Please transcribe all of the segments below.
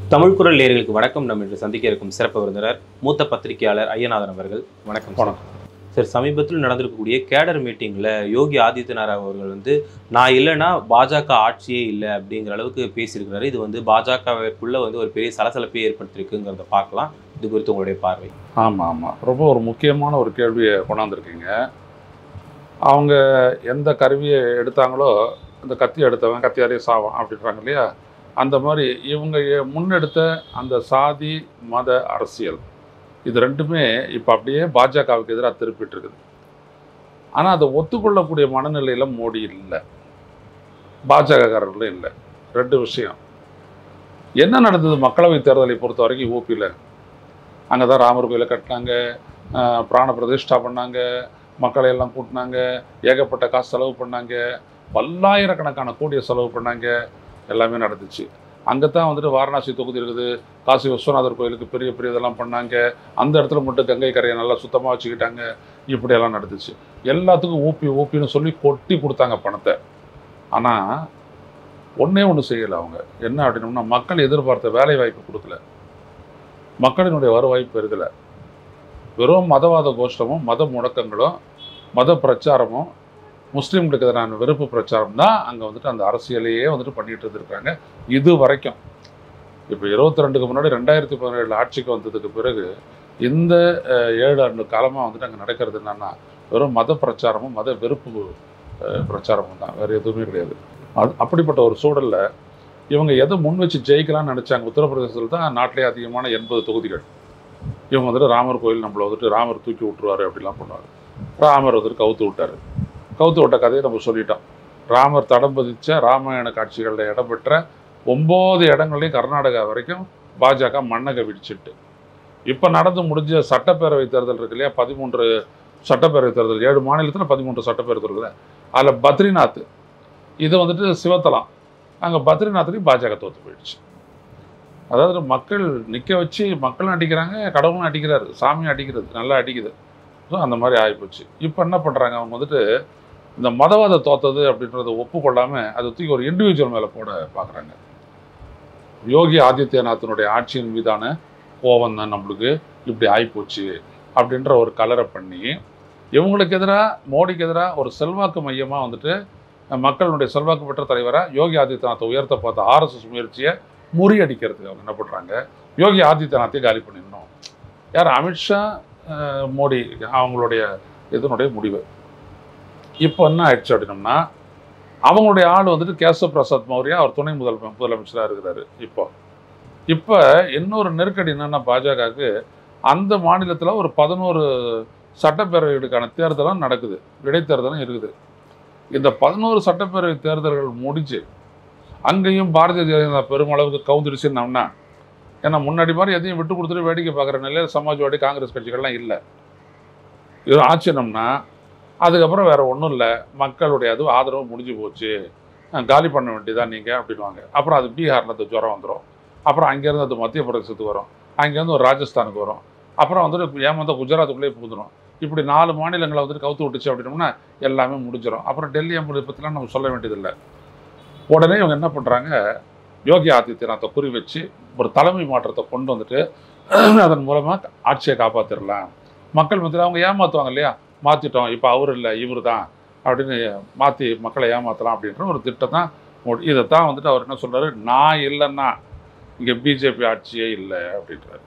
தமிழ் குரல் நேயர்களுக்கு வணக்கம் நம்ம இன்று சந்திக்க இருக்கும் சிறப்பு விருந்தினர் மூத்த பத்திரிகையாளர் ஐயநாதன் அவர்கள் வணக்கம் சார். வணக்கம். சார் சமீபத்தில் நடந்திருக்கக்கூடிய கேடர் மீட்டிங்கில் யோகி ஆதித்யநாத் அவர்கள் வந்து நான் இல்லைன்னா பாஜக ஆட்சியே இல்லை அப்படிங்கிற அளவுக்கு பேசியிருக்கிறாரு இது வந்து பாஜகவிற்குள்ள வந்து ஒரு பெரிய சலசலப்பை ஏற்படுத்தியிருக்குங்கிறத பார்க்கலாம் இது குறித்து உங்களுடைய பார்வை ஆமாம் ஆமாம் ரொம்ப ஒரு முக்கியமான ஒரு கேள்வியை கொண்டாந்துருக்கீங்க அவங்க எந்த கருவியை எடுத்தாங்களோ அந்த கத்தி எடுத்தவன் கத்தியாரே சாவான் அப்படின்றாங்க இல்லையா அந்த மாதிரி இவங்க எ- முன்னெடுத்த அந்த சாதி மத அரசியல் இது ரெண்டுமே இப்போ அப்படியே பாஜகவுக்கு எதிராக திருப்பிட்டு இருக்குது ஆனால் அதை ஒத்துக்கொள்ளக்கூடிய மனநிலையில் மோடி இல்லை பாஜகக்காரர்களும் இல்லை ரெண்டு விஷயம் என்ன நடந்தது மக்களவைத் தேர்தலை பொறுத்த வரைக்கும் ஊபியில் அங்கே தான் ராமர் கோயிலை கட்டினாங்க ஆஹ் பிராண பிரதிஷ்டா பண்ணாங்க மக்களை எல்லாம் கூட்டினாங்க ஏகப்பட்ட காசு செலவு பண்ணாங்க பல்லாயிரக்கணக்கான கோடியை செலவு பண்ணாங்க எல்லாமே நடந்துச்சு அங்கே தான் வந்துட்டு வாரணாசி தொகுதி இருக்குது காசி விஸ்வநாதர் கோயிலுக்கு பெரிய பெரிய இதெல்லாம் பண்ணாங்க அந்த இடத்துல மட்டும் கங்கை கரையை நல்லா சுத்தமாக வச்சுக்கிட்டாங்க இப்படியெல்லாம் நடந்துச்சு எல்லாத்துக்கும் ஊப்பி ஊப்பின்னு சொல்லி கொட்டி கொடுத்தாங்க பணத்தை ஆனால் ஒன்றே ஒன்று செய்யலை அவங்க என்ன அப்படின்னோம்னா மக்கள் எதிர்பார்த்த வேலை வாய்ப்பு கொடுக்கல மக்களினுடைய வருவாய் பெருகலை வெறும் மதவாத கோஷ்டமும் மத முடக்கங்களும் மத பிரச்சாரமும் முஸ்லீம்களுக்கு எதிரான வெறுப்பு பிரச்சாரம் தான் அங்கே வந்துட்டு அந்த அரசியலையே வந்துட்டு பண்ணிட்டு இருந்திருக்காங்க இது வரைக்கும் இப்போ இருபத்தி ரெண்டுக்கு முன்னாடி ரெண்டாயிரத்தி பதினேழு ஆட்சிக்கு வந்ததுக்கு பிறகு இந்த அஹ், ஏழு ஆண்டு காலமாக வந்துட்டு அங்கே நடக்கிறது என்னன்னா வெறும் மத பிரச்சாரமும் மத வெறுப்பு அஹ், பிரச்சாரமும் தான் வேறு எதுவுமே கிடையாது அது அப்படிப்பட்ட ஒரு சூழலில் இவங்க எதை முன் வச்சு ஜெயிக்கலாம்னு நினச்சாங்க உத்தரப்பிரதேசத்தில் தான் நாட்டிலே அதிகமான எண்பது தொகுதிகள் இவங்க வந்துட்டு ராமர் கோயில் நம்மளை வந்துட்டு ராமர் தூக்கி விட்டுருவாரு அப்படிலாம் பண்ணுவார் ராமர் வந்துட்டு கவுத்து விட்டாரு கவுத்து விட்ட கதையை நம்ம சொல்லிட்டோம் ராமர் தடம் பதிச்ச ராமாயண காட்சிகளில் இடம்பெற்ற ஒம்பது இடங்கள்லையும் கர்நாடகா வரைக்கும் பாஜக மண்ணக விடிச்சிட்டு இப்போ நடந்து முடிஞ்ச சட்டப்பேரவை தேர்தல் இருக்கு இல்லையா பதிமூன்று சட்டப்பேரவை தேர்தல் ஏழு மாநிலத்தில் பதிமூன்று சட்டப்பேரவை இருக்குது அதில் பத்ரிநாத் இது வந்துட்டு சிவத்தலம் அங்கே பத்ரிநாத்லையும் பாஜக தோற்று போயிடுச்சு அதாவது மக்கள் நிற்க வச்சு மக்களும் அடிக்கிறாங்க கடவுளும் அடிக்கிறாரு சாமியும் அடிக்கிறது நல்லா அடிக்குது ஸோ அந்த மாதிரி ஆகிப்போச்சு இப்போ என்ன பண்ணுறாங்க அவங்க வந்துட்டு இந்த மதவாத தோத்தது அப்படின்றத ஒப்புக்கொள்ளாமல் அதை தூக்கி ஒரு இண்டிவிஜுவல் மேலே போட பார்க்குறாங்க யோகி ஆதித்யநாத்தினுடைய ஆட்சியின் மீதான கோபம் தான் நம்மளுக்கு இப்படி ஆகிப்போச்சு அப்படின்ற ஒரு கலரை பண்ணி இவங்களுக்கு எதிராக மோடிக்கு எதிராக ஒரு செல்வாக்கு மையமாக வந்துட்டு மக்களுடைய செல்வாக்கு பெற்ற தலைவராக யோகி ஆதித்யநாத்தை உயர்த்த பார்த்த ஆர்எஸ்எஸ் முயற்சியை முறியடிக்கிறதுக்கு அவங்க என்ன பண்ணுறாங்க யோகி ஆதித்யநாத்தை காலி பண்ணிடணும் யார் அமித்ஷா அஹ், மோடி அவங்களுடைய இதனுடைய முடிவு இப்போ என்ன ஆயிடுச்சு அப்படின்னம்னா அவங்களுடைய ஆள் வந்துட்டு கேசவ பிரசாத் மௌரியா அவர் துணை முதல் முதலமைச்சராக இருக்கிறாரு இப்போ இப்போ இன்னொரு நெருக்கடி என்னன்னா பாஜகவுக்கு அந்த மாநிலத்தில் ஒரு பதினோரு சட்டப்பேரவைகளுக்கான தேர்தலும் நடக்குது இடைத்தேர்தலும் இருக்குது இந்த பதினோரு சட்டப்பேரவை தேர்தல்கள் முடிஞ்சு அங்கேயும் பாரதிய ஜனதா பெருமளவுக்கு கவுந்துடுச்சுன்னோம்னா ஏன்னா முன்னாடி மாதிரி எதையும் விட்டு கொடுத்துட்டு வேடிக்கை பார்க்குற நிலையில் சமாஜ்வாடி காங்கிரஸ் கட்சிகள்லாம் இல்லை இது ஆச்சுனம்னா அதுக்கப்புறம் வேற ஒன்றும் இல்லை மக்களுடைய அது ஆதரவு முடிஞ்சு போச்சு அஹ் காலி பண்ண வேண்டியதான் நீங்கள் அப்படின்வாங்க அப்புறம் அது பீகாரில் அந்த ஜுரம் வந்துடும் அப்புறம் அங்கேருந்து அது மத்திய பிரதேசத்துக்கு வரும் அங்கேருந்து ஒரு ராஜஸ்தானுக்கு வரும் அப்புறம் வந்துட்டு ஏமாந்த குஜராத்துக்குள்ளேயே பூந்துடும் இப்படி நாலு மாநிலங்களை வந்துட்டு கவுத்து விட்டுச்சு அப்படின்னோம்னா எல்லாமே முடிஞ்சிடும் அப்புறம் டெல்லி எம்பது பற்றிலாம் நம்ம சொல்ல வேண்டியதில்லை உடனே இவங்க என்ன பண்ணுறாங்க யோகி ஆதித்யநாத்தை குறி வச்சு ஒரு தலைமை மாற்றத்தை கொண்டு வந்துட்டு அதன் மூலமாக ஆட்சியை காப்பாற்றிடலாம் மக்கள் மத்தியில் அவங்க ஏமாற்றுவாங்க இல்லையா மாற்றிட்டோம் இப்போ அவர் இல்லை இவர் தான் அப்படின்னு மாற்றி மக்களை ஏமாற்றலாம் அப்படின்ற ஒரு திட்டம் தான் மோடி இதை தான் வந்துட்டு அவர் என்ன சொல்றாரு நான் இல்லைன்னா இங்கே பிஜேபி ஆட்சியே இல்லை அப்படின்றாரு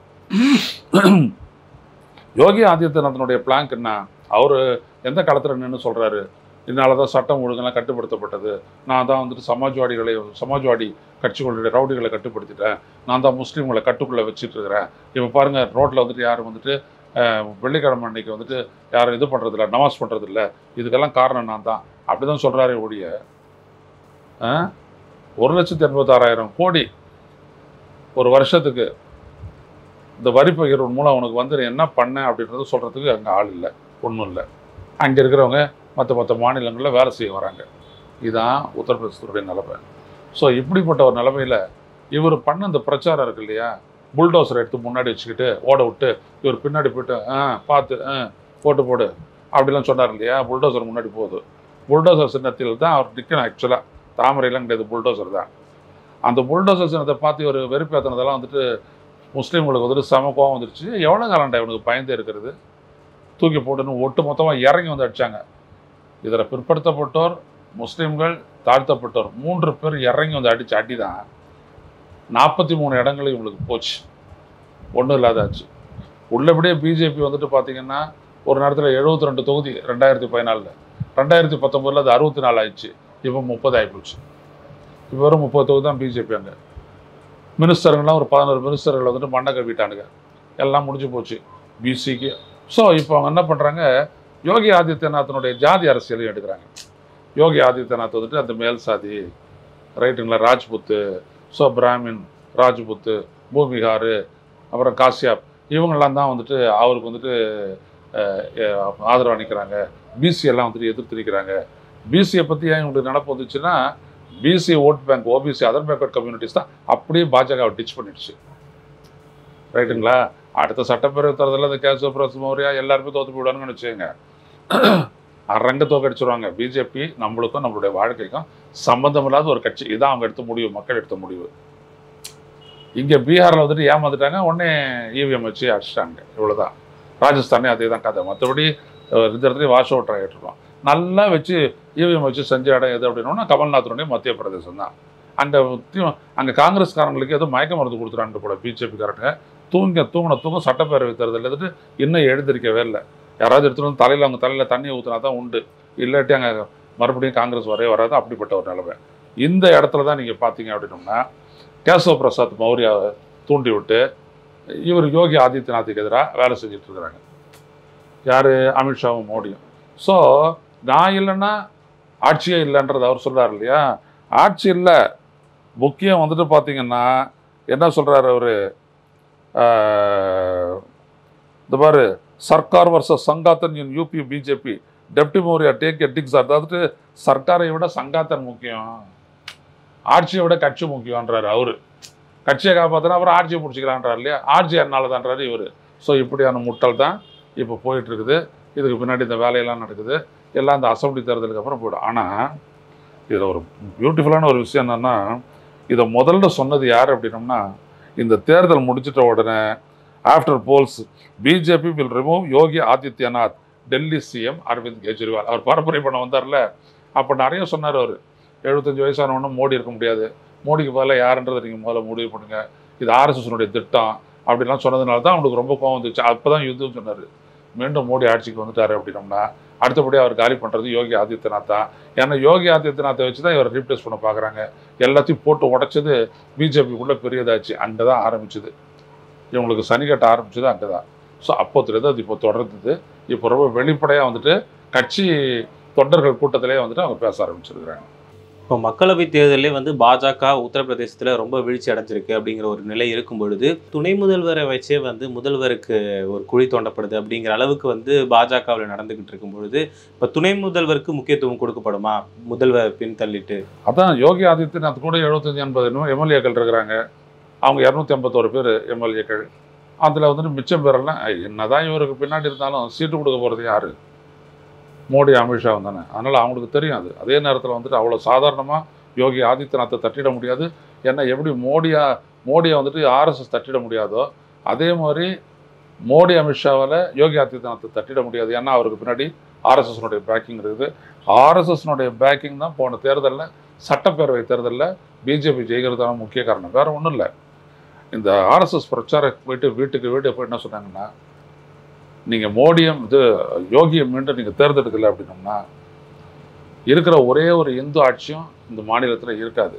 யோகி ஆதித்யநாதனுடைய பிளாங்க் என்ன அவர் எந்த காலத்தில் நின்று சொல்கிறாரு இதனால தான் சட்டம் ஒழுங்கெல்லாம் கட்டுப்படுத்தப்பட்டது நான் தான் வந்துட்டு சமாஜ்வாடிகளை சமாஜ்வாடி கட்சிகளுடைய ரவுடிகளை கட்டுப்படுத்திட்டேன் நான் தான் முஸ்லீம்களை கட்டுக்குள்ளே வச்சுட்டு இருக்கிறேன் இப்போ பாருங்கள் ரோட்டில் வந்துட்டு யாரும் வந்துட்டு அஹ், வெள்ளிக்கிழமை அன்னைக்கு வந்துட்டு யாரும் இது பண்ணுறதில்ல நமாஸ் பண்ணுறதில்ல இதுக்கெல்லாம் காரணம் நான் தான் அப்படி தான் சொல்கிறாரே ஒழிய அஹ், ஒரு லட்சத்தி எண்பத்தாறாயிரம் கோடி ஒரு வருஷத்துக்கு இந்த வரி பகிர்வு மூலம் உனக்கு வந்து நீ என்ன பண்ண அப்படின்றத சொல்கிறதுக்கு அங்கே ஆள் இல்லை ஒன்றும் இல்லை அங்கே இருக்கிறவங்க மற்ற மற்ற மாநிலங்களில் வேலை செய்ய வராங்க இதுதான் உத்தரப்பிரதேசத்துடைய நிலைமை ஸோ இப்படிப்பட்ட ஒரு நிலைமையில் இவர் பண்ண இந்த பிரச்சாரம் இருக்கு இல்லையா புல்டோசர் எடுத்து முன்னாடி வச்சுக்கிட்டு ஓட விட்டு இவர் பின்னாடி போயிட்டு ஆ பார்த்து ஆ போட்டு போடு அப்படிலாம் சொன்னார் இல்லையா புல்டோசர் முன்னாடி போகுது புல்டோசர் சின்னத்தில் தான் அவர் நிற்கணும் ஆக்சுவலாக தாமரையெல்லாம் கிடையாது புல்டோசர் தான் அந்த புல்டோசர் சின்னத்தை பார்த்து ஒரு வெறுப்பேற்றினதெல்லாம் வந்துட்டு முஸ்லீம்களுக்கு வந்துட்டு செம கோவம் வந்துருச்சு எவ்வளோ காலண்டா இவனுக்கு பயந்தே இருக்கிறது தூக்கி போட்டுன்னு ஒட்டு மொத்தமாக இறங்கி வந்து அடிச்சாங்க இதில் பிற்படுத்தப்பட்டோர் முஸ்லீம்கள் தாழ்த்தப்பட்டோர் மூன்று பேர் இறங்கி வந்து அடிச்சு அடி தான் நாற்பத்தி மூணு இடங்கள் இவங்களுக்கு போச்சு ஒன்றும் இல்லாதாச்சு உள்ளபடியே பிஜேபி வந்துட்டு பார்த்தீங்கன்னா ஒரு நேரத்தில் எழுபத்தி ரெண்டு தொகுதி ரெண்டாயிரத்தி பதினாலில் ரெண்டாயிரத்தி பத்தொம்போதில் அது அறுபத்தி நாலு ஆயிடுச்சு இப்போ முப்பது ஆகிப்போச்சு இப்போ வெறும் முப்பது தொகுதி தான் பிஜேபி அங்கே மினிஸ்டர்கள்லாம் ஒரு பதினோரு மினிஸ்டர்கள் வந்துட்டு மண்ணை கவிட்டானுங்க எல்லாம் முடிஞ்சு போச்சு பிசிக்கு ஸோ இப்போ அவங்க என்ன பண்ணுறாங்க யோகி ஆதித்யநாத்தினுடைய ஜாதி அரசியலையும் எடுக்கிறாங்க யோகி ஆதித்யநாத் வந்துட்டு அந்த மேல் சாதி ரைட்டுங்களா ராஜ்புத்து ஸோ பிராமின் ராஜ்புத்து பூமிகாரு அப்புறம் காசியாப் இவங்கெல்லாம் தான் வந்துட்டு அவருக்கு வந்துட்டு அஹ், அஹ், ஆதரவு அளிக்கிறாங்க பிசி எல்லாம் வந்துட்டு எதிர்த்து நிற்கிறாங்க பிசியை பற்றி ஏன் இவங்களுக்கு நடப்பு வந்துச்சுன்னா பிசி ஓட் bank OBC other backward communities தான் அப்படியே பாஜகவை டிச் பண்ணிடுச்சு ரைட்டுங்களா அடுத்த சட்டப்பேரவை தேர்தலில் இந்த கேசவ பிரஸ் மௌரியா எல்லாருமே தோத்து போயிடுவாங்கன்னு வச்சுக்கோங்க அரங்க தோக்கடிச்சிருவாங்க பிஜேபி நம்மளுக்கும் நம்மளுடைய வாழ்க்கைக்கும் சம்பந்தமில்லாத ஒரு கட்சி இதான் அவங்க எடுத்த முடிவு மக்கள் எடுத்த முடிவு இங்கே பீகாரில் வந்துட்டு ஏமாந்துட்டாங்க உடனே இவிஎம் வச்சு அடிச்சிட்டாங்க இவ்வளோதான் ராஜஸ்தானே அதே தான் கதை மற்றபடி அஹ், இந்த இடத்துலையும் வாஷ் அவுட் ஆகிட்டுருக்கோம் நல்லா வச்சு இவிஎம் வச்சு செஞ்ச இடம் எது அப்படின்னா கமல்நாத்தினுடைய மத்திய பிரதேசம் தான் அங்கே அங்கே காங்கிரஸ்காரங்களுக்கு ஏதோ மயக்க மருந்து கொடுத்துறாங்க கூட பிஜேபிக்காரங்க தூங்க தூங்கின தூக்கம் சட்டப்பேரவை தேர்தல் எடுத்துட்டு இன்னும் எழுந்திருக்கவே இல்லை யாராவது எடுத்துட்டு வந்து தலையில் அவங்க தலையில் தண்ணி ஊற்றினா தான் உண்டு இல்லாட்டி அங்கே மறுபடியும் காங்கிரஸ் வரவே வராது அப்படிப்பட்ட ஒரு நிலைமை இந்த இடத்துல தான் நீங்கள் பார்த்தீங்க அப்படின்னோம்னா கேசவ பிரசாத் மௌரியாவை தூண்டி விட்டு இவர் யோகி ஆதித்யநாத்துக்கு எதிராக வேலை செஞ்சுட்டு இருக்கிறாங்க யார் அமித்ஷாவும் மோடியும் ஸோ நான் இல்லைன்னா ஆட்சியே இல்லைன்றது அவர் சொல்றாரு இல்லையா ஆட்சி இல்லை முக்கியம் வந்துட்டு பார்த்தீங்கன்னா என்ன சொல்கிறாரு அவர் இந்த பாரு sarkar versus sangathan in UP BJP deputy Maurya take a digs அதாவது சர்க்காரை விட சங்காத்தன் முக்கியம் ஆட்சியை விட கட்சி முக்கியன்றாரு அவரு கட்சியை காப்பாற்றினா அப்புறம் ஆட்சியை பிடிச்சிக்கலான்றார் இல்லையா ஆட்சி என்னால் தான்றாரு இவர் ஸோ இப்படியான முட்டல் தான் இப்போ போயிட்டு இருக்குது இதுக்கு பின்னாடி இந்த வேலையெல்லாம் நடக்குது எல்லாம் இந்த அசம்பிளி தேர்தலுக்கு அப்புறம் போயிடும் ஆனால் இதில் ஒரு பியூட்டிஃபுல்லான ஒரு விஷயம் என்னன்னா இதை முதல்ல சொன்னது யார் அப்படின்னம்னா இந்த தேர்தல் முடிச்சிட்ட உடனே after polls BJP will remove Yogi Adityanath Delhi CM Arvind Kejriwal அவர் பரப்புரை பண்ண வந்தார்ல அப்போ நிறைய சொன்னார் அவர் எழுபத்தஞ்சு வயசானவனும் மோடி இருக்க முடியாது மோடிக்கு பதிலாக யாருன்றதை நீங்கள் முதல்ல முடிவு பண்ணுங்க இது ஆர்எஸ்எஸ்னுடைய திட்டம் அப்படிலாம் சொன்னதுனால தான் அவனுக்கு ரொம்ப கோவம் வந்துச்சு அப்போ தான் யுத்தம் சொன்னார் மீண்டும் மோடி ஆட்சிக்கு வந்துட்டாரு அப்படின்னோம்னா அடுத்தபடி அவர் காலி பண்ணுறது யோகி ஆதித்யநாத் தான் ஏன்னா யோகி ஆதித்யநாத்தை வச்சு தான் இவர் ரீப்ளேஸ் பண்ண பார்க்குறாங்க எல்லாத்தையும் போட்டு உடைச்சது பிஜேபிக்குள்ளே பெரியதாச்சு அங்கே தான் ஆரம்பிச்சது இவங்களுக்கு சனி கட்ட ஆரம்பிச்சது அங்கே தான் ஸோ அப்போத்துலேருந்து அது இப்போ தொடர்ந்தது இப்போ ரொம்ப வெளிப்படையாக வந்துட்டு கட்சி தொண்டர்கள் கூட்டத்திலே வந்துட்டு அவங்க பேச ஆரம்பிச்சிருக்கிறாங்க இப்போ மக்களவை தேர்தலே வந்து பாஜக உத்தரப்பிரதேசத்துல ரொம்ப வீழ்ச்சி அடைஞ்சிருக்கு அப்படிங்கிற ஒரு நிலை இருக்கும் பொழுது துணை முதல்வரை வச்சே வந்து முதல்வருக்கு ஒரு குழி தோண்டப்படுது அப்படிங்கிற அளவுக்கு வந்து பாஜகவில் நடந்துகிட்டு இருக்கும் பொழுது இப்போ துணை முதல்வருக்கு முக்கியத்துவம் கொடுக்கப்படுமா முதல்வர் பின் தள்ளிட்டு அதான் யோகி ஆதித்யநாத் கூட எழுபத்தஞ்சு எண்பது எம்எல்ஏக்கள் இருக்கிறாங்க அவங்க இரநூத்தி ஐம்பத்தோரு பேர் எம்எல்ஏக்கள் அதில் வந்துட்டு மிச்சம் பேரெல்லாம் ஐ, என்னதான் இவருக்கு பின்னாடி இருந்தாலும் சீட்டு கொடுக்க போகிறது யாரு மோடி அமித்ஷாவும் தானே அதனால் அவங்களுக்கு தெரியும் அது அதே நேரத்தில் வந்துட்டு அவ்வளோ சாதாரணமாக யோகி ஆதித்யநாத்தை தட்டிட முடியாது ஏன்னா எப்படி மோடியா மோடியை வந்துட்டு ஆர்எஸ்எஸ் தட்டிட முடியாதோ அதே மாதிரி மோடி அமித்ஷாவால் யோகி ஆதித்யநாத்தை தட்டிட முடியாது ஏன்னா அவருக்கு பின்னாடி ஆர்எஸ்எஸ்னுடைய பேக்கிங் இருக்குது ஆர்எஸ்எஸ்னுடைய பேக்கிங் தான் போன தேர்தலில் சட்டப்பேரவை தேர்தலில் பிஜேபி ஜெயிக்கிறதுக்கான முக்கிய காரணம் வேற ஒன்றும் இல்லை இந்த ஆர்எஸ்எஸ் பிரச்சாரம் போயிட்டு வீட்டுக்கு வீடு போய் என்ன சொன்னாங்கன்னா நீங்கள் மோடியம் இது யோகியை மீண்டும் நீங்கள் தேர்ந்தெடுக்கல அப்படின்னோம்னா இருக்கிற ஒரே ஒரு இந்து ஆட்சியும் இந்த மாநிலத்தில் இருக்காது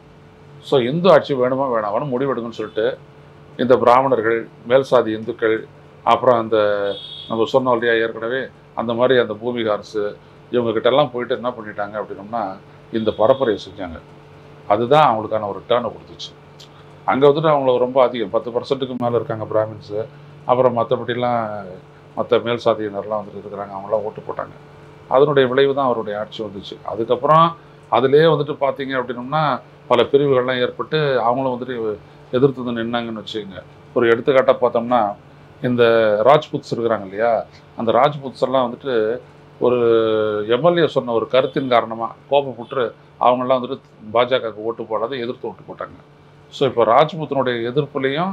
ஸோ இந்து ஆட்சி வேணுமா வேணாமான்னு முடிவெடுங்கன்னு சொல்லிட்டு இந்த பிராமணர்கள் மேல் சாதி இந்துக்கள் அப்புறம் அந்த நம்ம சொன்னோம் இல்லையா ஏற்கனவே அந்த மாதிரி அந்த பூமிக அரசு இவங்ககிட்ட எல்லாம் போயிட்டு என்ன பண்ணிட்டாங்க அப்படின்னோம்னா இந்த பரப்புரையை செஞ்சாங்க அதுதான் அவங்களுக்கான ஒரு டேர்னை கொடுத்துச்சு அங்கே வந்துட்டு அவங்கள ரொம்ப அதிகம் பத்து பர்சன்ட்டுக்கு மேலே இருக்காங்க பிராமின்ஸு அப்புறம் மற்றபடிலாம் மற்ற மேல் சாதியினர்லாம் வந்துட்டு இருக்கிறாங்க அவங்களாம் ஓட்டு போட்டாங்க அதனுடைய விளைவு தான் அவருடைய ஆட்சி வந்துச்சு அதுக்கப்புறம் அதிலே வந்துட்டு பார்த்தீங்க அப்படின்னோம்னா பல பிரிவுகள்லாம் ஏற்பட்டு அவங்களும் வந்துட்டு எதிர்த்து வந்து நின்னாங்கன்னு வச்சுக்கோங்க ஒரு எடுத்துக்காட்டாக பார்த்தோம்னா இந்த ராஜ்புத்ஸ் இருக்கிறாங்க இல்லையா அந்த ராஜ்புத்ஸ் எல்லாம் வந்துட்டு ஒரு எம்எல்ஏ சொன்ன ஒரு கருத்தின் காரணமாக கோபப்பட்டு அவங்கெல்லாம் வந்துட்டு பாஜகவுக்கு ஓட்டு போடாத எதிர்த்து ஓட்டு போட்டாங்க ஸோ இப்போ ராஜ்புத்தனுடைய எதிர்ப்புலையும்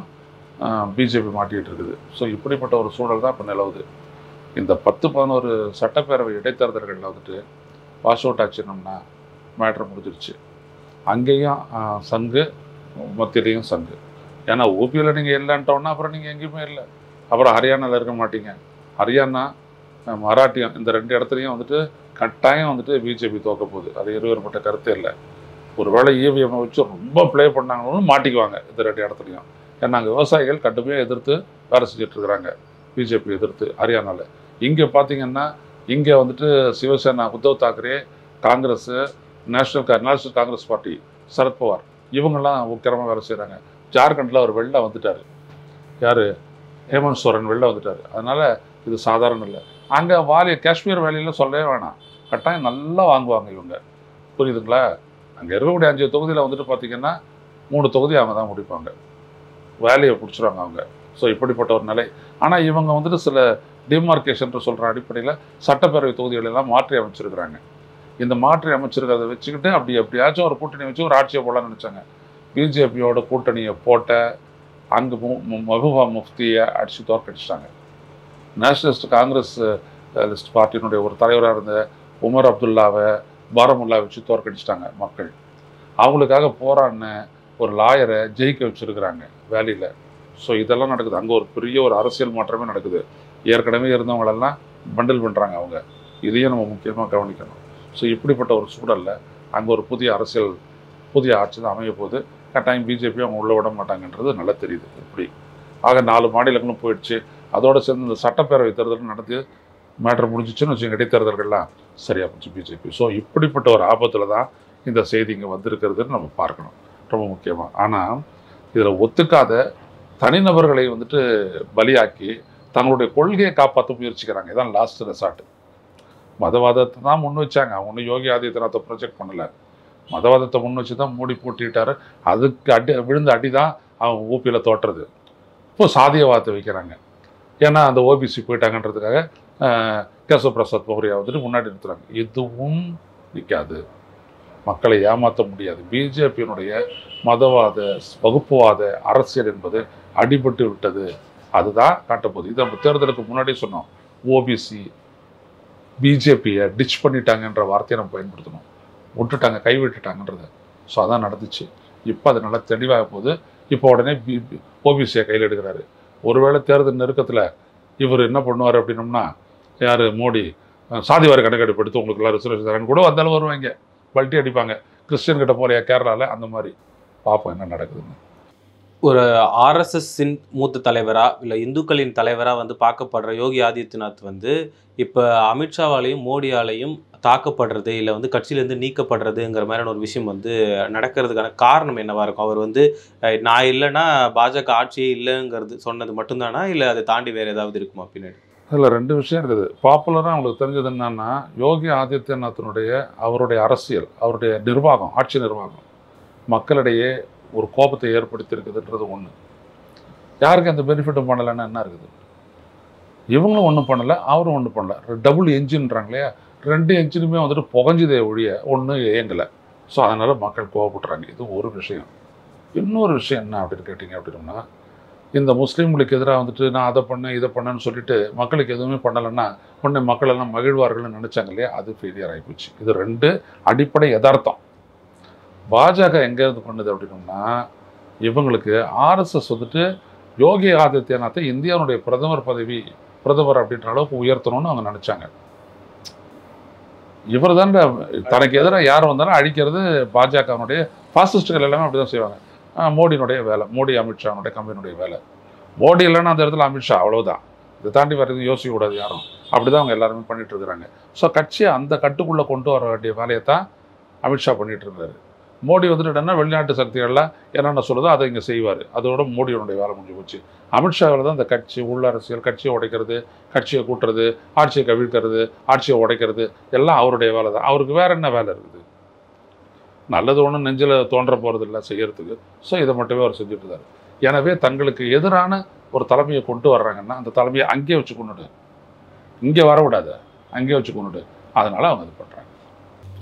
பிஜேபி மாட்டிகிட்டு இருக்குது ஸோ இப்படிப்பட்ட ஒரு சூழல் தான் இப்போ நிலவுது இந்த பத்து பதினோரு சட்டப்பேரவை இடைத்தேர்தல்களில் வந்துட்டு வாஷ் அவுட் ஆச்சுனோம்னா மேட்ரு முடிஞ்சிருச்சு அங்கேயும் ஆஹ், சங்கு மத்தியிலையும் சங்கு ஏன்னா ஓபியில் நீங்கள் இல்லைன்ட்டோன்னா அப்புறம் நீங்கள் எங்கேயுமே இல்லை அப்புறம் ஹரியானாவில் இருக்க மாட்டீங்க ஹரியானா அஹ், மராட்டியம் இந்த ரெண்டு இடத்துலையும் வந்துட்டு கட்டாயம் வந்துட்டு பிஜேபி தோக்க போகுது அது இருவேறுபட்ட கருத்தே இல்லை ஒருவேளை இவிஎம் வச்சு ரொம்ப ப்ளே பண்ணாங்கன்னு மாட்டிக்குவாங்க இந்த ரெண்டு இடத்துலையும் ஏன்னா அங்கே விவசாயிகள் கடுமையாக எதிர்த்து வேலை செஞ்சுட்டு இருக்கிறாங்க பிஜேபி எதிர்த்து ஹரியானாவில் இங்கே பார்த்தீங்கன்னா இங்கே வந்துட்டு சிவசேனா உத்தவ் தாக்கரே காங்கிரஸ் நேஷனல் கா நேஷனல் காங்கிரஸ் பார்ட்டி சரத்பவார் இவங்கெல்லாம் உக்கிரமாக வேலை செய்கிறாங்க ஜார்க்கண்டில் அவர் வெளில வந்துட்டார் யார் ஹேமந்த் சோரன் வெளில வந்துட்டார் அதனால் இது சாதாரண இல்லை அங்கே வாலி காஷ்மீர் வேலையில் சொல்லவே வேணாம் கட்டாயம் நல்லா வாங்குவாங்க இவங்க புரியுதுங்களா அங்கே இருக்கக்கூடிய அஞ்சு தொகுதியில் வந்துட்டு பார்த்தீங்கன்னா மூணு தொகுதி அவங்க தான் முடிப்பாங்க வேலையை பிடிச்சிருவாங்க அவங்க ஸோ இப்படிப்பட்ட ஒரு நிலை ஆனால் இவங்க வந்துட்டு சில டிமார்க்கேஷன் சொல்கிற அடிப்படையில் சட்டப்பேரவை தொகுதிகள் எல்லாம் மாற்றி அமைச்சிருக்கிறாங்க இந்த மாற்றி அமைச்சிருக்கிறத வச்சுக்கிட்டு அப்படி எப்படியாச்சும் ஒரு கூட்டணி வச்சு ஒரு ஆட்சியை போடலாம்னு நினச்சாங்க பிஜேபியோட கூட்டணியை போட்ட அங்கே மஹபூபா முஃப்தியை அடித்து தோற்கடிச்சிட்டாங்க நேஷனலிஸ்ட் காங்கிரஸ் லிஸ்ட் பார்ட்டியினுடைய ஒரு தலைவராக இருந்த உமர் அப்துல்லாவை பாரமுல்லா வச்சு தோற்கடிச்சிட்டாங்க மக்கள் அவங்களுக்காக போராடின ஒரு லாயரை ஜெயிக்க வச்சிருக்கிறாங்க வேலையில் ஸோ இதெல்லாம் நடக்குது அங்கே ஒரு பெரிய ஒரு அரசியல் மாற்றமே நடக்குது ஏற்கனவே இருந்தவங்களெல்லாம் பண்டில் பண்ணுறாங்க அவங்க இதையும் நம்ம முக்கியமாக கவனிக்கணும் ஸோ இப்படிப்பட்ட ஒரு சூழலில் அங்கே ஒரு புதிய அரசியல் புதிய ஆட்சி தான் அமைய போகுது கட்டாயம் பிஜேபி அவங்க உள்ள விட மாட்டாங்கன்றது நல்லா தெரியுது இப்படி ஆக நாலு மாநிலங்களும் போயிடுச்சு அதோட சேர்ந்து இந்த சட்டப்பேரவை தேர்தல் நடத்தி மேட்ரு முடிஞ்சிச்சுன்னு வச்சுங்க இடைத்தேர்தல்கள்லாம் சரியாக போச்சு பிஜேபி ஸோ இப்படிப்பட்ட ஒரு ஆபத்தில் தான் இந்த செய்தி இங்கே வந்திருக்கிறதுன்னு நம்ம பார்க்கணும் ரொம்ப முக்கியமாக ஆனால் இதில் ஒத்துக்காத தனிநபர்களை வந்துட்டு பலியாக்கி தங்களுடைய கொள்கையை காப்பாற்ற முயற்சிக்கிறாங்க இதான் லாஸ்ட் ரெசார்ட் மதவாதத்தை தான் முன் வச்சாங்க அவங்க ஒன்றும் யோகி ஆதித்யநாத்தை ப்ரொஜெக்ட் பண்ணல மதவாதத்தை முன் வச்சு தான் மூடி போட்டிட்டாரு அதுக்கு அடி விழுந்த அடி தான் அவன் ஊபியில் தோற்றுறது இப்போ சாதியவாதத்தை வைக்கிறாங்க ஏன்னா அந்த ஓபிசி போயிட்டாங்கன்றதுக்காக ஆஹ், கேசவ பிரசாத் மௌரியா வந்துட்டு முன்னாடி நிறுத்துறாங்க எதுவும் நிற்காது மக்களை ஏமாற்ற முடியாது பிஜேபியினுடைய மதவாத வகுப்புவாத அரசியல் என்பது அடிபட்டு விட்டது அதுதான் காட்டப்போகுது இதை நம்ம தேர்தலுக்கு முன்னாடி சொன்னோம் ஓபிசி பிஜேபியை டிச் பண்ணிட்டாங்கன்ற வார்த்தையை நம்ம பயன்படுத்தணும் விட்டுட்டாங்க கைவிட்டுட்டாங்கன்றது ஸோ அதான் நடந்துச்சு இப்போ அது நல்லா தெளிவாக போகுது இப்போ உடனே பி ஓபிசியை கையில் எடுக்கிறாரு ஒருவேளை தேர்தல் நெருக்கத்தில் இவர் என்ன பண்ணுவார் அப்படின்னம்னா யார் மோடி அஹ், சாதிவாரி கணக்கெடுப்பு எடுத்து உங்களுக்கு எல்லாம் ரிசர்வேஷன் தரேன்னு கூட வந்தாலும் வருவாங்க பல்ட்டி அடிப்பாங்க கிறிஸ்டியன் கிட்ட போறியா கேரளாவில் அந்த மாதிரி பார்ப்போம் என்ன நடக்குதுன்னு ஒரு ஆர்எஸ்எஸ்ஸின் மூத்த தலைவரா இல்லை இந்துக்களின் தலைவரா வந்து பார்க்கப்படுற யோகி ஆதித்யநாத் வந்து இப்போ அமித்ஷாவாலையும் மோடியாலையும் தாக்கப்படுறது இல்லை வந்து கட்சியிலேருந்து நீக்கப்படுறதுங்கிற மாதிரியான ஒரு விஷயம் வந்து நடக்கிறதுக்கான காரணம் என்னவா இருக்கும் அவர் வந்து அஹ், நான் இல்லைன்னா பாஜக ஆட்சியே இல்லைங்கிறது சொன்னது மட்டும்தானா இல்லை அதை தாண்டி வேற ஏதாவது இருக்குமா பின்னாடி அதில் ரெண்டு விஷயம் இருக்குது பாப்புலராக அவங்களுக்கு தெரிஞ்சது என்னன்னா யோகி ஆதித்யநாத்தினுடைய அவருடைய அரசியல் அவருடைய நிர்வாகம் ஆட்சி நிர்வாகம் மக்களிடையே ஒரு கோபத்தை ஏற்படுத்தியிருக்குதுன்றது ஒன்று யாருக்கு அந்த பெனிஃபிட்டும் பண்ணலைன்னா என்ன இருக்குது இவங்களும் ஒன்றும் பண்ணலை அவரும் ஒன்றும் பண்ணல டபுள் என்ஜின்றாங்க இல்லையா ரெண்டு என்ஜினுமே வந்துட்டு புகஞ்சுதே ஒழிய ஒன்று இயங்கலை ஸோ அதனால் மக்கள் கோவப்படுறாங்க இது ஒரு விஷயம் இன்னொரு விஷயம் என்ன அப்படின்னு கேட்டிங்க அப்படின்னா இந்த முஸ்லீம்களுக்கு எதிராக வந்துட்டு நான் அதை பண்ணேன் இதை பண்ணேன்னு சொல்லிட்டு மக்களுக்கு எதுவுமே பண்ணலைன்னா உடனே மக்கள் எல்லாம் மகிழ்வார்கள்னு நினச்சாங்க இல்லையா அது ஃபெயிலியர் ஆகிப்போச்சு இது ரெண்டு அடிப்படை யதார்த்தம் பாஜக எங்கேருந்து பண்ணுது அப்படின்னோம்னா இவங்களுக்கு ஆர்எஸ்எஸ் வந்துட்டு யோகி ஆதித்யநாத்தை இந்தியாவுடைய பிரதமர் பதவி பிரதமர் அப்படின்ற அளவுக்கு உயர்த்தணும்னு அவங்க நினச்சாங்க இவர் தான் தனக்கு எதிராக யார் வந்தாலும் அழிக்கிறது பாஜகவினுடைய பாசிஸ்டுகள் எல்லாமே அப்படி தான் செய்வாங்க ஆஹ் மோடியினுடைய வேலை மோடி அமித்ஷானுடைய கம்பெனியுடைய வேலை மோடி இல்லைன்னா அந்த இடத்துல அமித்ஷா அவ்வளவுதான் இதை தாண்டி வேறு எதுவும் யோசிக்க கூடாது யாரும் அப்படிதான் அவங்க எல்லாருமே பண்ணிட்டு இருக்கிறாங்க ஸோ கட்சியை அந்த கட்டுக்குள்ளே கொண்டு வர வேண்டிய வேலையை தான் அமித்ஷா பண்ணிட்டு இருந்தாரு மோடி வந்துட்டு என்னன்னா வெளிநாட்டு சக்திகள்லாம் என்னென்ன சொல்லுதோ அதை இங்கே செய்வார் அதோட மோடியோடைய வேலை முடிஞ்சு போச்சு அமித்ஷாவில் தான் இந்த கட்சி உள்ள அரசியல் கட்சியை உடைக்கிறது கட்சியை கூட்டுறது ஆட்சியை கவிழ்க்கிறது ஆட்சியை உடைக்கிறது எல்லாம் அவருடைய வேலை தான் அவருக்கு வேற என்ன வேலை இருக்குது நல்லது ஒன்றும் நெஞ்சில் தோன்ற போகிறது இல்லை செய்யறதுக்கு ஸோ இதை மட்டுமே அவர் செஞ்சுட்டு இருந்தார் எனவே தங்களுக்கு எதிரான ஒரு தலைமையை கொண்டு வர்றாங்கன்னா அந்த தலைமையை அங்கேயே வச்சு கொண்டுடு இங்கே வரவிடாது அங்கேயே வச்சு கொண்டுடு அதனால அவங்க இது பண்ணுறாங்க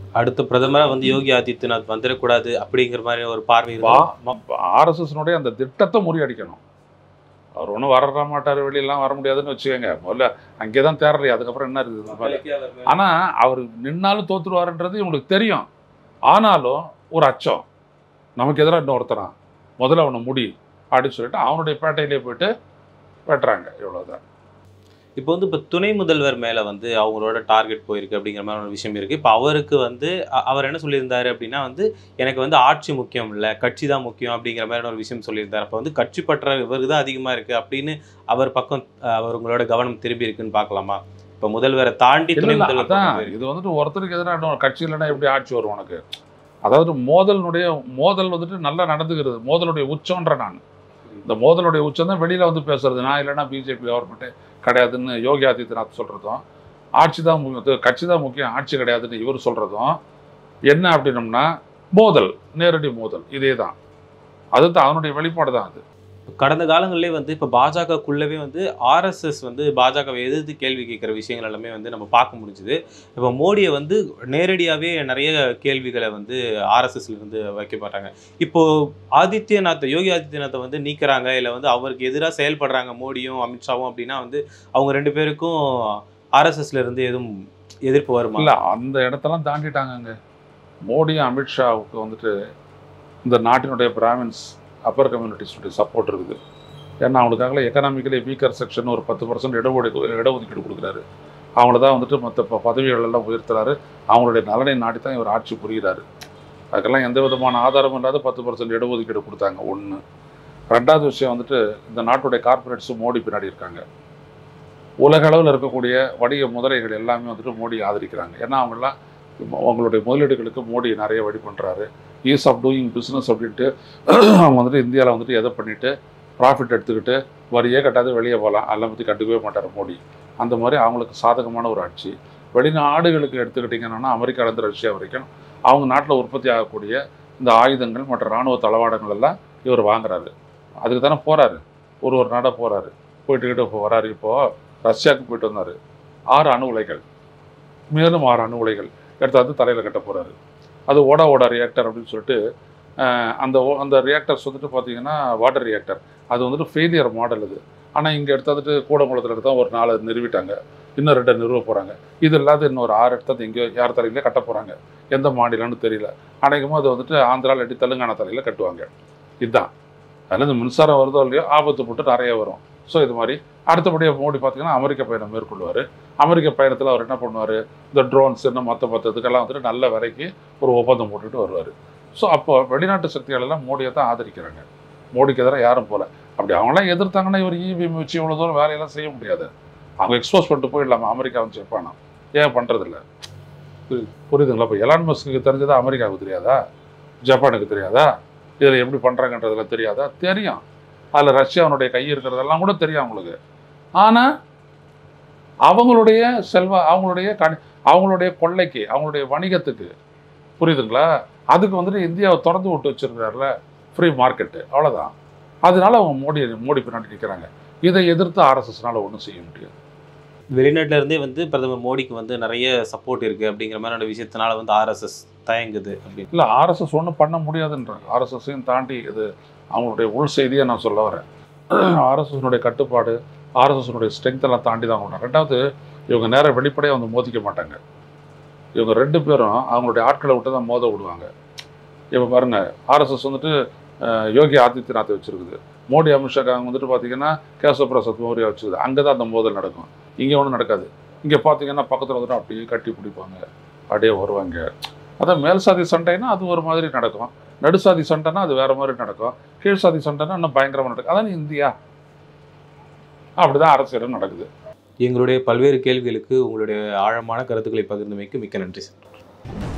அடுத்த பிரதமரா வந்து யோகி ஆதித்யநாத் வந்துடக்கூடாது அப்படிங்கிற மாதிரி ஒரு பார்வை வா இருக்கு. ஆர்எஸ்எஸ்னுடைய அந்த திட்டத்தை முறியடிக்கணும் அவர் ஒன்றும் வர மாட்டார் வெளியெல்லாம் வர முடியாதுன்னு வச்சுக்கோங்க முதல்ல அங்கே தான் தேரலையே அதுக்கப்புறம் என்ன இருக்குது இந்த மாதிரி? ஆனா அவர் நின்னாலும் தோத்துருவாருன்றது இவங்களுக்கு தெரியும் ஆனாலும் ஒரு அச்சம் நமக்கு எதிராக இன்னொருத்தனா முதல்ல அவனை முடி அப்படின்னு சொல்லிட்டு அவனுடைய பேட்டையிலே போயிட்டு வெட்டுறாங்க இவ்வளவுதான் இப்போ வந்து இப்போ துணை முதல்வர் மேல வந்து அவங்களோட டார்கெட் போயிருக்கு அப்படிங்கிற மாதிரி ஒரு விஷயம் இருக்கு இப்போ அவருக்கு வந்து அ- அவர் என்ன சொல்லியிருந்தாரு அப்படின்னா வந்து எனக்கு வந்து ஆட்சி முக்கியம் இல்லை கட்சி தான் முக்கியம் அப்படிங்கிற மாதிரி ஒரு விஷயம் சொல்லியிருந்தாரு அப்போ வந்து கட்சி பற்ற இவருக்கு தான் அதிகமா இருக்கு அப்படின்னு அவர் பக்கம் அஹ், அவர் உங்களோட கவனம் திரும்பி இருக்குன்னு பார்க்கலாமா இப்போ முதல்வரை தாண்டி இல்ல, துணை இல்ல, முதல்வர் அதான் பக்கம் போயிருக்கு. இது வந்துட்டு ஒருத்தருக்கு எதிராக இன்னொரு கட்சி இல்லைன்னா எப்படி ஆட்சி வரும் உனக்கு அதாவது மோதலினுடைய மோதல் வந்துட்டு நல்லா நடந்துக்கிறது மோதலுடைய உச்சம்ன்ற நான் இந்த மோதலுடைய உச்சம் தான் வெளியில வந்து பேசுறது நான் இல்லைன்னா பிஜேபி கவர்மெண்ட்டே கிடையாதுன்னு யோகி ஆதித்யநாத் சொல்றதும் ஆட்சி தான் முக்கியம் கட்சி தான் முக்கியம் ஆட்சி கிடையாதுன்னு இவர் சொல்றதும் என்ன அப்படின்னம்னா மோதல் நேரடி மோதல் இதே தான் அதுதான் அவனுடைய வெளிப்பாடு தான் அது கடந்த காலங்களிலே வந்து இப்போ பாஜகக்குள்ளவே வந்து ஆர்எஸ்எஸ் வந்து பாஜகவை எதிர்த்து கேள்வி கேட்குற விஷயங்கள் எல்லாமே வந்து நம்ம பார்க்க முடிஞ்சுது இப்போ மோடியை வந்து நேரடியாகவே நிறைய கேள்விகளை வந்து ஆர்எஸ்எஸ்ல இருந்து வைக்கப்படுறாங்க இப்போ ஆதித்யநாத் யோகி ஆதித்யநாத்தை வந்து நீக்குறாங்க இல்லை வந்து அவருக்கு எதிராக செயல்படுறாங்க மோடியும் அமித்ஷாவும் அப்படின்னா வந்து அவங்க ரெண்டு பேருக்கும் ஆர்எஸ்எஸ்ல இருந்து எதுவும் எதிர்ப்பு வருமா இல்ல அந்த இடத்தெல்லாம் தாண்டிட்டாங்கங்க மோடியும் அமித்ஷாவுக்கு வந்துட்டு இந்த நாட்டினுடைய பிராமின்ஸ் அப்பர் கம்யூனிட்டிஸுடைய சப்போர்ட் இருக்குது ஏன்னா அவங்களுக்காக எக்கனாமிக்கலி வீக்கர் செக்ஷன் ஒரு பத்து பர்சன்ட் இடஒதுக்கீடு இடஒதுக்கீடு கொடுக்குறாரு அவங்கள தான் வந்துட்டு மற்ற ப- பதவிகள் எல்லாம் உயர்த்துறாரு அவங்களுடைய நலனை நாடி தான் இவர் ஆட்சி புரிகிறாரு அதுக்கெல்லாம் எந்த விதமான ஆதாரமும் இல்லாத பத்து பர்சன்ட் இடஒதுக்கீடு கொடுத்தாங்க ஒன்று ரெண்டாவது விஷயம் வந்துட்டு இந்த நாட்டுடைய கார்ப்பரேட்ஸும் மோடி பின்னாடி இருக்காங்க உலக அளவில் இருக்கக்கூடிய வணிக முதலைகள் எல்லாமே வந்துட்டு மோடி ஆதரிக்கிறாங்க ஏன்னா அவங்கெல்லாம் அவங்களுடைய முதலீடுகளுக்கு மோடி நிறைய வழி பண்ணுறாரு ஈஸ் ஆஃப் டூயிங் பிஸ்னஸ் அப்படின்ட்டு அவங்க வந்துட்டு இந்தியாவில் வந்துட்டு எதை பண்ணிட்டு ப்ராஃபிட் எடுத்துக்கிட்டு வரியே கட்டாது வெளியே போகலாம் அதெல்லாம் பற்றி கண்டுக்கவே மாட்டார் மோடி அந்த மாதிரி அவங்களுக்கு சாதகமான ஒரு ஆட்சி வெளிநாடுகளுக்கு எடுத்துக்கிட்டிங்கன்னா அமெரிக்காலேருந்து ரஷ்யா வரைக்கும் அவங்க நாட்டில் உற்பத்தி ஆகக்கூடிய இந்த ஆயுதங்கள் மற்ற இராணுவ தளவாடங்கள் எல்லாம் இவர் வாங்குறாரு அதுக்கு தானே போகிறாரு ஒரு ஒரு நாடாக போகிறாரு போயிட்டுக்கிட்டு இப்போ வராரு இப்போது ரஷ்யாவுக்கு போயிட்டு வந்தார் ஆறு அணு உலைகள் மேலும் ஆறு அணு உலைகள் எடுத்தாந்து தலையில் கட்ட போகிறாரு அது ஓடா ஓடா ரியாக்டர் அப்படின்னு சொல்லிட்டு அஹ், அந்த ஓ- அந்த ரியாக்டர்ஸ் வந்துட்டு பார்த்தீங்கன்னா வாட்டர் ரியாக்டர் அது வந்துட்டு ஃபெயிலியர் மாடல் இது ஆனால் இங்கே எடுத்தாந்துட்டு கூடங்குளத்தில் எடுத்தா ஒரு நாலு நிறுவிட்டாங்க இன்னும் ரெண்டு நிறுவ போகிறாங்க இது இல்லாத இன்னொரு ஆறு எடுத்தாந்து எங்கேயோ யார் தலையிலே கட்ட போகிறாங்க எந்த மாநிலம்னு தெரியல அநேகமாக அது வந்துட்டு ஆந்திரா இல்லாட்டி தெலுங்கானா தலையில் கட்டுவாங்க இதுதான் அதில் இந்த மின்சாரம் வருதோ இல்லையோ ஆபத்து போட்டு நிறைய வரும் ஸோ இது மாதிரி அடுத்தபடியாக மோடி பார்த்தீங்கன்னா அமெரிக்க பயணம் மேற்கொள்வார் அமெரிக்க பயணத்தில் அவர் என்ன பண்ணுவார் இந்த ட்ரோன்ஸ் இன்னும் மற்ற மற்ற இதுக்கெல்லாம் வந்துட்டு நல்ல விலைக்கு ஒரு ஒப்பந்தம் போட்டுட்டு வருவார் ஸோ அப்போ வெளிநாட்டு சக்திகள் எல்லாம் மோடியை தான் ஆதரிக்கிறாங்க மோடிக்கு எதிராக யாரும் போகல அப்படி அவங்களாம் எதிர்த்தாங்கன்னா இவர் இவிஎம் வச்சு இவ்வளோ தூரம் வேலையெல்லாம் செய்ய முடியாது அவங்க எக்ஸ்போஸ் பண்ணிட்டு போயிடலாமா அமெரிக்கா வந்து ஜப்பானா ஏன் பண்ணுறதில்ல புரியுதுங்களா இப்போ எலான் மஸ்க்கு தெரிஞ்சதா அமெரிக்காவுக்கு தெரியாதா ஜப்பானுக்கு தெரியாதா இதில் எப்படி பண்ணுறாங்கன்றதுல தெரியாதா தெரியும் அதில் ரஷ்யாவுடைய கை இருக்கிறதெல்லாம் கூட தெரியும் அவங்களுக்கு ஆனால் அவங்களுடைய செல்வ அவங்களுடைய கணி அவங்களுடைய கொள்ளைக்கு அவங்களுடைய வணிகத்துக்கு புரியுதுங்களா அதுக்கு வந்துட்டு இந்தியாவை திறந்து விட்டு வச்சிருக்கிறாருல ஃப்ரீ மார்க்கெட்டு அவ்வளோதான் அதனால அவங்க மோடி மோடி பின்னாடி நிற்கிறாங்க இதை எதிர்த்து ஆர்எஸ்எஸ்னால ஒன்றும் செய்ய முடியாது வெளிநாட்டுல இருந்தே வந்து பிரதமர் மோடிக்கு வந்து நிறைய சப்போர்ட் இருக்கு அப்படிங்கிற மாதிரியான விஷயத்தினால வந்து ஆர்எஸ்எஸ் தயங்குது அப்படின்னு இல்லை ஆர்எஸ்எஸ் ஒன்றும் பண்ண முடியாதுன்றாங்க ஆர்எஸ்எஸ்ஸையும் தாண்டி இது அவங்களுடைய உள் செய்தியை நான் சொல்ல வரேன் ஆர்எஸ்எஸ்னுடைய கட்டுப்பாடு ஆர்எஸ்எஸ்னுடைய ஸ்ட்ரென்த் எல்லாம் தாண்டி தான் அவங்க ரெண்டாவது இவங்க நேரம் வெளிப்படையாக வந்து மோதிக்க மாட்டாங்க இவங்க ரெண்டு பேரும் அவங்களுடைய ஆட்களை விட்டு தான் மோத விடுவாங்க இப்போ பாருங்க ஆர்எஸ்எஸ் வந்துட்டு அஹ், யோகி ஆதித்யநாத்தை வச்சிருக்குது மோடி அமித்ஷா அவங்க வந்துட்டு பார்த்தீங்கன்னா கேசவ பிரசாத் மௌரியா வச்சிருக்குது அங்கே தான் அந்த மோதல் நடக்கும் இங்கே ஒன்றும் நடக்காது இங்கே பார்த்தீங்கன்னா பக்கத்தில் வந்துட்டு அப்படியே கட்டி பிடிப்பாங்க அப்படியே வருவாங்க அதான் மேல் சாதி சண்டைனா அது ஒரு மாதிரி நடக்கும் நடுசாதி சண்டைனா அது வேற மாதிரி நடக்கும் கீழ் சாதி சண்டைனா இன்னும் பயங்கரமாக நடக்கும் அதான் இந்தியா அப்படிதான் அரசியலும் நடக்குது எங்களுடைய பல்வேறு கேள்விகளுக்கு உங்களுடைய ஆழமான கருத்துக்களை பகிர்ந்தமைக்கு மிக்க நன்றி சார்